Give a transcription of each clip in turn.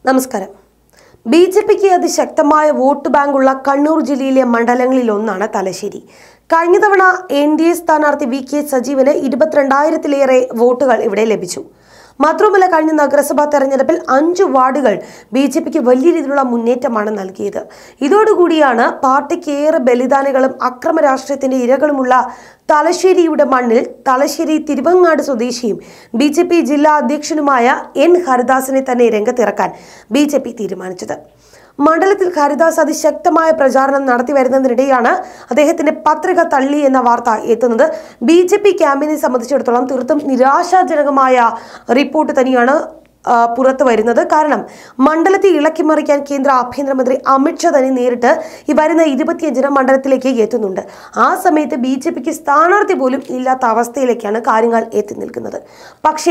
നമസ്കാരം B J പിക്ക് അതിശക്തമായ vote ബാങ്കുള്ള Kannur ജില്ലയിലെ മണ്ഡലങ്ങളിൽ ഒന്നാണ് തലശ്ശേരി കഴിഞ്ഞ തവണ എൻ ഡി എ സ്ഥാനാർത്ഥി വി കെ സജീവന് ഇരുപത്തിരണ്ടായിരത്തിലേറെ വോട്ടുകൾ ഇവിടെ ലഭിച്ചു മാത്രവുമല്ല കഴിഞ്ഞ നഗരസഭാ തെരഞ്ഞെടുപ്പിൽ അഞ്ചു വാർഡുകൾ ബി ജെ പിക്ക് വലിയ രീതിയിലുള്ള മുന്നേറ്റമാണ് നൽകിയത് ഇതോടുകൂടിയാണ് പാർട്ടിക്ക് ഏറെ ബലിദാനികളും അക്രമ രാഷ്ട്രീയത്തിന്റെ ഇരകളുമുള്ള തലശ്ശേരിയുടെ മണ്ണിൽ തലശ്ശേരി തിരുവങ്ങാട് സ്വദേശിയും ബി ജെ പി ജില്ലാ അധ്യക്ഷനുമായ എൻ ഹരിദാസിനെ തന്നെ രംഗത്തിറക്കാൻ ബി ജെ പി തീരുമാനിച്ചത് മണ്ഡലത്തിൽ ഹരിദാസ് അതിശക്തമായ പ്രചാരണം നടത്തി വരുന്നതിനിടെയാണ് അദ്ദേഹത്തിന്റെ പത്രിക തള്ളി എന്ന വാർത്ത എത്തുന്നത് ബി ജെ പി ക്യാമ്പിനെ സംബന്ധിച്ചിടത്തോളം തീർത്തും നിരാശാജനകമായ റിപ്പോർട്ട് തന്നെയാണ് ആ, പുറത്തു വരുന്നത് കാരണം മണ്ഡലത്തെ ഇളക്കിമറിക്കാൻ കേന്ദ്ര ആഭ്യന്തരമന്ത്രി അമിത്ഷാ തന്നെ നേരിട്ട് ഈ വരുന്ന ഇരുപത്തിയഞ്ചിന് മണ്ഡലത്തിലേക്ക് എത്തുന്നുണ്ട് ആ സമയത്ത് ബി ജെ പിക്ക് സ്ഥാനാർത്ഥി പോലും ഇല്ലാത്ത അവസ്ഥയിലേക്കാണ് കാര്യങ്ങൾ എത്തി നിൽക്കുന്നത് പക്ഷേ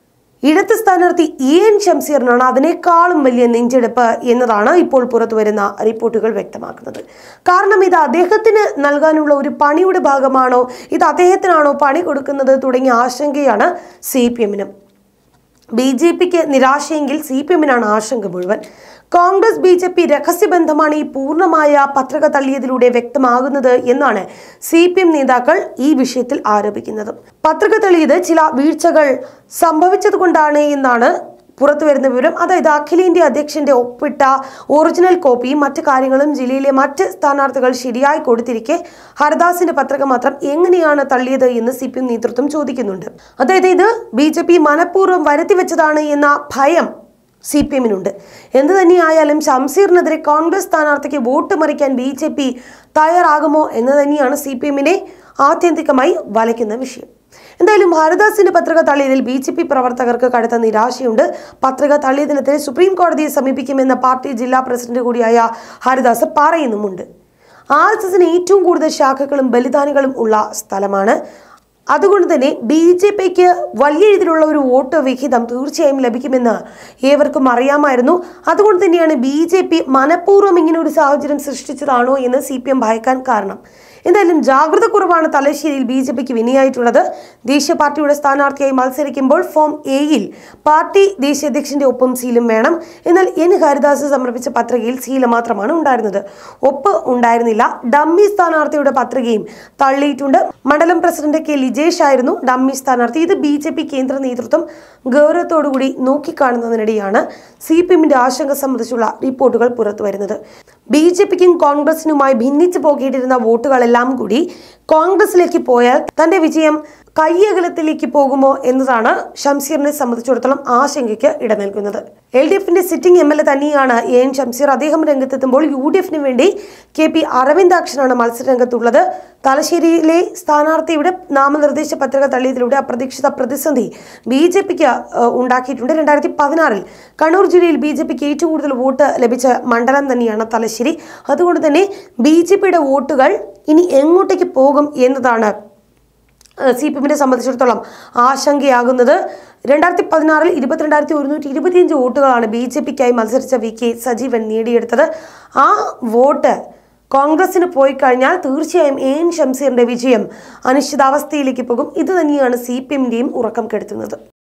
ഇടത് സ്ഥാനാർത്ഥി ഇ എൻ ഷംസീറിനാണ് അതിനേക്കാളും വലിയ നെഞ്ചെടുപ്പ് എന്നതാണ് ഇപ്പോൾ പുറത്തു വരുന്ന റിപ്പോർട്ടുകൾ വ്യക്തമാക്കുന്നത് കാരണം ഇത് അദ്ദേഹത്തിന് നൽകാനുള്ള ഒരു പണിയുടെ ഭാഗമാണോ ഇത് അദ്ദേഹത്തിനാണോ പണി കൊടുക്കുന്നത് തുടങ്ങിയ ആശങ്കയാണ് സി പി എമ്മിനും ബി ജെ പിക്ക് നിരാശയെങ്കിൽ സി പി എമ്മിനാണ് ആശങ്ക മുഴുവൻ കോൺഗ്രസ് ബി ജെ പി രഹസ്യബന്ധമാണ് ഈ പൂർണ്ണമായ പത്രിക തള്ളിയതിലൂടെ വ്യക്തമാകുന്നത് എന്നാണ് സി പി എം നേതാക്കൾ ഈ വിഷയത്തിൽ ആരോപിക്കുന്നത് പത്രിക തള്ളിയത് ചില വീഴ്ചകൾ സംഭവിച്ചതുകൊണ്ടാണ് എന്നാണ് പുറത്തു വരുന്ന വിവരം അതായത് അഖിലേന്ത്യാ അധ്യക്ഷന്റെ ഒപ്പിട്ട ഒറിജിനൽ കോപ്പിയും മറ്റു കാര്യങ്ങളും ജില്ലയിലെ മറ്റ് സ്ഥാനാർത്ഥികൾ ശരിയായി കൊടുത്തിരിക്കെ ഹരദാസിന്റെ പത്രിക മാത്രം എങ്ങനെയാണ് തള്ളിയത് എന്ന് സി പി എം നേതൃത്വം ചോദിക്കുന്നുണ്ട് അതായത് ഇത് ബി ജെ പി മനഃപൂർവ്വം വരുത്തിവെച്ചതാണ് എന്ന ഭയം സി പി എമ്മിനുണ്ട് എന്ത് തന്നെയായാലും ഷംസീറിനെതിരെ കോൺഗ്രസ് സ്ഥാനാർത്ഥിക്ക് വോട്ട് മറിക്കാൻ ബി ജെ പി തയ്യാറാകുമോ എന്ന് തന്നെയാണ് സി പി എമ്മിനെ ആത്യന്തികമായി വലയ്ക്കുന്ന വിഷയം എന്തായാലും ഭാരദാസിന്റെ പത്രിക തള്ളിയതിൽ ബി ജെ പി പ്രവർത്തകർക്ക് കടുത്ത നിരാശയുണ്ട് പത്രിക തള്ളിയതിനെതിരെ സുപ്രീം കോടതിയെ സമീപിക്കുമെന്ന പാർട്ടി ജില്ലാ പ്രസിഡന്റ് കൂടിയായ ഹരിദാസ് പറയുന്നുമുണ്ട് ആർ എസ് എസിന് ഏറ്റവും കൂടുതൽ ശാഖകളും ബലിദാനികളും ഉള്ള സ്ഥലമാണ് അതുകൊണ്ട് തന്നെ ബി ജെ പിക്ക് വലിയ രീതിയിലുള്ള ഒരു വോട്ട് വിഹിതം തീർച്ചയായും ലഭിക്കുമെന്ന് ഏവർക്കും അറിയാമായിരുന്നു അതുകൊണ്ട് തന്നെയാണ് ബി ജെ പി മനഃപൂർവ്വം ഇങ്ങനെ ഒരു സാഹചര്യം സൃഷ്ടിച്ചതാണോ എന്ന് സി പി എം ഭയക്കാൻ കാരണം എന്തായാലും ജാഗ്രത കുറവാണ് തലശ്ശേരിയിൽ ബി ജെ പിക്ക് വിനയായിട്ടുള്ളത് ദേശീയ പാർട്ടിയുടെ സ്ഥാനാർത്ഥിയായി മത്സരിക്കുമ്പോൾ ഫോം എയിൽ പാർട്ടി ദേശീയ അധ്യക്ഷന്റെ ഒപ്പം സീലും വേണം എന്നാൽ എൻ ഹരിദാസ് സമർപ്പിച്ച പത്രികയിൽ സീല മാത്രമാണ് ഉണ്ടായിരുന്നത് ഒപ്പ് ഉണ്ടായിരുന്നില്ല ഡമ്മി സ്ഥാനാർത്ഥിയുടെ പത്രികയും തള്ളിയിട്ടുണ്ട് മണ്ഡലം പ്രസിഡന്റ് കെ ലിജേഷ് ആയിരുന്നു ഡമ്മി സ്ഥാനാർത്ഥി ഇത് ബി ജെ പി കേന്ദ്ര നേതൃത്വം ഗൗരവത്തോടുകൂടി നോക്കിക്കാണുന്നതിനിടെയാണ് സി പി എമ്മിന്റെ ആശങ്ക സംബന്ധിച്ചുള്ള റിപ്പോർട്ടുകൾ പുറത്തു വരുന്നത് ബി ജെ പിക്കും കോൺഗ്രസിനുമായി ഭിന്നിച്ചു പോകേണ്ടിരുന്ന വോട്ടുകളെല്ലാം കൂടി കോൺഗ്രസിലേക്ക് പോയാൽ തന്റെ വിജയം കയ്യകലത്തിലേക്ക് പോകുമോ എന്നതാണ് ഷംസീറിനെ സംബന്ധിച്ചിടത്തോളം ആശങ്കയ്ക്ക് ഇട നൽകുന്നത് എൽ ഡി എഫിന്റെ സിറ്റിംഗ് എം എൽ എ തന്നെയാണ് എ എൻ ഷംസീർ അദ്ദേഹം രംഗത്തെത്തുമ്പോൾ യു ഡി എഫിന് വേണ്ടി കെ പി അരവിന്ദാക്ഷനാണ് മത്സരരംഗത്തുള്ളത് തലശ്ശേരിയിലെ സ്ഥാനാർത്ഥിയുടെ നാമനിർദ്ദേശ പത്രിക തള്ളിയതിലൂടെ അപ്രതീക്ഷിത പ്രതിസന്ധി ബി ജെ പിക്ക് ഉണ്ടാക്കിയിട്ടുണ്ട് രണ്ടായിരത്തി പതിനാറിൽ കണ്ണൂർ ജില്ലയിൽ ബി ജെ പിക്ക് ഏറ്റവും കൂടുതൽ വോട്ട് ലഭിച്ച മണ്ഡലം തന്നെയാണ് തലശ്ശേരി അതുകൊണ്ട് തന്നെ ബി ജെ പിയുടെ വോട്ടുകൾ ഇനി എങ്ങോട്ടേക്ക് പോകും എന്നതാണ് സി പി എമ്മിനെ സംബന്ധിച്ചിടത്തോളം ആശങ്കയാകുന്നത് രണ്ടായിരത്തി പതിനാറിൽ ഇരുപത്തിരണ്ടായിരത്തി ഒരുന്നൂറ്റി ഇരുപത്തിയഞ്ച് വോട്ടുകളാണ് ബി ജെ പിക്കായി മത്സരിച്ച വി കെ സജീവൻ നേടിയെടുത്തത് ആ വോട്ട് കോൺഗ്രസിന് പോയി കഴിഞ്ഞാൽ തീർച്ചയായും എ എൻ ഷംസീറിന്റെ വിജയം അനിശ്ചിതാവസ്ഥയിലേക്ക് പോകും ഇത് തന്നെയാണ് സി പി എമ്മിന്റെയും ഉറക്കം കെടുത്തുന്നത്